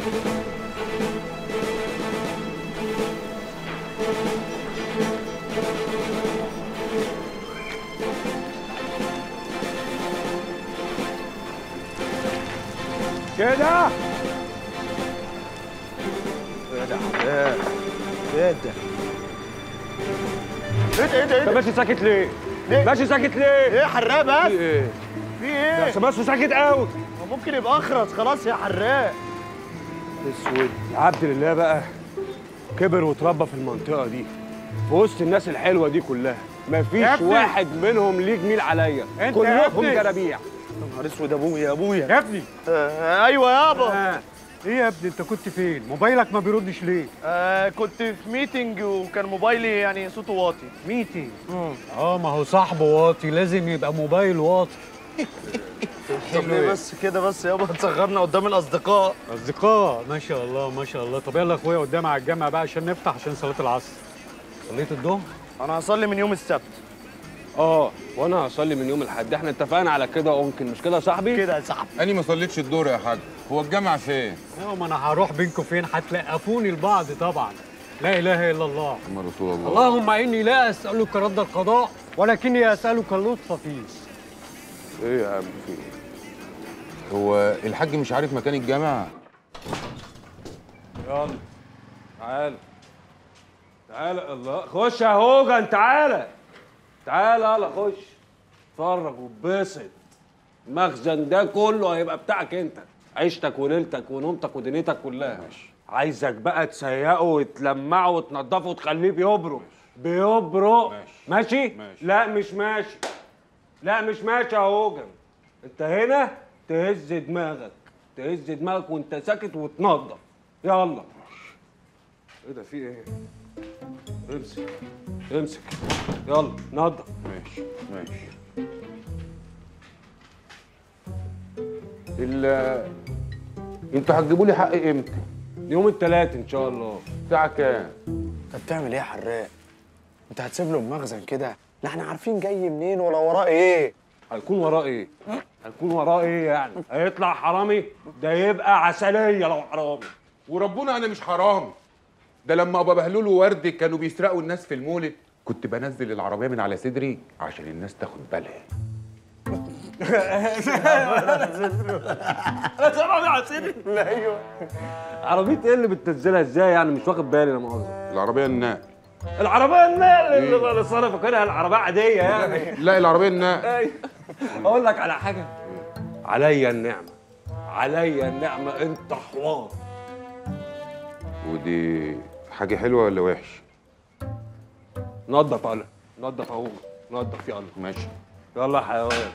كده كده حباب كده ايه ده ايه ده ايه انت ده ماشي ساكت ليه؟ ليه؟ ماشي ساكت ليه؟ ايه يا حراق بس في ايه؟ في ايه بس بس ساكت قوي هو ممكن يبقى اخرس خلاص يا حراق اسود عبد لله بقى كبر واتربى في المنطقه دي في وسط الناس الحلوه دي كلها يا مفيش ابني. واحد منهم ليه جميل عليا انت يا كلهم ابني. جرابيع يا نهار اسود ابويا يا ابويا يا ابني آه ايوه يابا آه. ايه يا ابني انت كنت فين موبايلك ما بيردش ليه آه كنت في ميتنج وكان موبايلي يعني صوته واطي ميتنج اه ما هو صاحبه واطي لازم يبقى موبايل واطي طب ليه بس كده بس يابا تصغرنا قدام الاصدقاء اصدقاء ما شاء الله ما شاء الله طب يلا يا اخويا قدام على الجامع بقى عشان نفتح عشان صلاه العصر صليت الظهر انا هصلي من يوم السبت اه وانا هصلي من يوم الاحد احنا اتفقنا على كده ممكن مش كده يا صاحبي كده يا صاحبي أنا ما صليتش الدور يا حاج هو الجامع فين؟ اه ما انا هروح بينكم فين هتلقفوني لبعض طبعا لا اله الا الله محمد رسول الله اللهم اني لا اسالك رد القضاء ولكني اسالك اللطف فيه ايه يا عم في ايه هو الحاج مش عارف مكان الجامع؟ يلا تعال تعال الله خش يا هوجن تعالى تعالى يلا خش اتفرج واتبسط المخزن ده كله هيبقى بتاعك انت عيشتك وليلتك ونومتك ودنيتك كلها ماشي عايزك بقى تسيقه وتلمعه وتنضفه وتخليه بيبرق بيبرق ماشي. ماشي ماشي. لا مش ماشي لا مش ماشي يا هوجن انت هنا تهز دماغك تهز دماغك وانت ساكت وتنضف يلا ايه ده في ايه امسك امسك يلا نضف ماشي ماشي ال انتوا هتجيبوا لي حقي امتى؟ يوم الثلاث ان شاء الله الساعة كام؟ انت بتعمل ايه يا حراق انت هتسيب له المخزن كده لا احنا عارفين جاي منين ولا وراه ايه هيكون وراه ايه هيكون وراه ايه يعني هيطلع حرامي ده يبقى عسليه لو حرامي وربنا انا مش حرامي ده لما ابا بهلول ووردي كانوا بيسرقوا الناس في المولد كنت بنزل العربية من على صدري عشان الناس تاخد بالها لا ايوه عربيه ايه اللي بتنزلها ازاي يعني مش واخد بالي لا مؤاخذه العربية النقل العربيه النقل اللي اللي صار فاكرها العربيه عاديه يعني لا العربية النقل أيوة. اقول لك على حاجه عليا النعمه عليا النعمه انت حوار ودي حاجة حلوة ولا وحش؟ نضف يلا نضف اهو نضف يلا ماشي يلا يا حيوان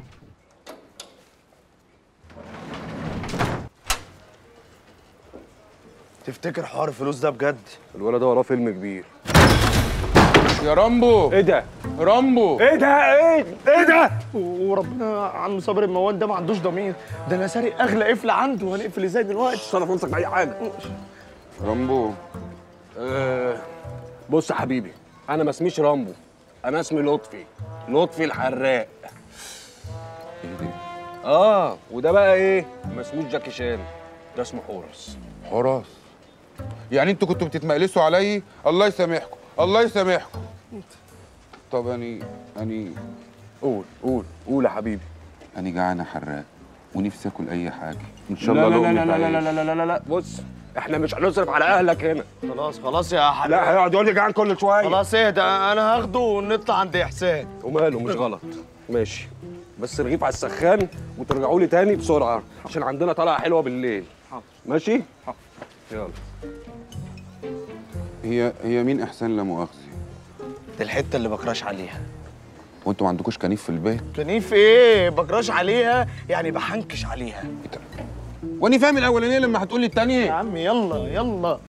تفتكر حوار الفلوس ده بجد الولد ده وراه فيلم كبير يا رامبو ايه ده رامبو ايه ده ايه ايه ده وربنا عم صابر الموان ده ما عندوش ضمير ده انا سارق اغلى قفل عنده هنقفل ازاي دلوقتي صرف نفسك باي حاجه رامبو أه بص يا حبيبي انا ما اسميش رامبو انا اسمي لطفي لطفي الحراق ايه دي؟ اه وده بقى ايه ما اسموش جاكي شان ده اسمه حورس حراس يعني انتوا كنتوا بتتمقلسوا علي الله يسامحكم الله يسامحكم طب اني اني قول قول قول يا حبيبي اني جعان يا حراق ونفسي اكل اي حاجه ان شاء لا الله لا لا لقمة لا لا عيش. لا لا لا لا لا بص احنا مش هنصرف على اهلك هنا خلاص خلاص يا حراق لا هيقعد يقول لي جعان كل شويه خلاص اهدى انا هاخده ونطلع عند احسان وماله مش غلط ماشي بس رغيف على السخان وترجعوا لي تاني بسرعه عشان عندنا طلعه حلوه بالليل ماشي يلا هي هي مين احسان لا مؤاخذه دي الحته اللي بكراش عليها وانتوا ما عندكوش كنيف في البيت كنيف ايه بكراش عليها يعني بحنكش عليها واني فاهم الاولانيه لما هتقولي يا التانيه عم يلا يلا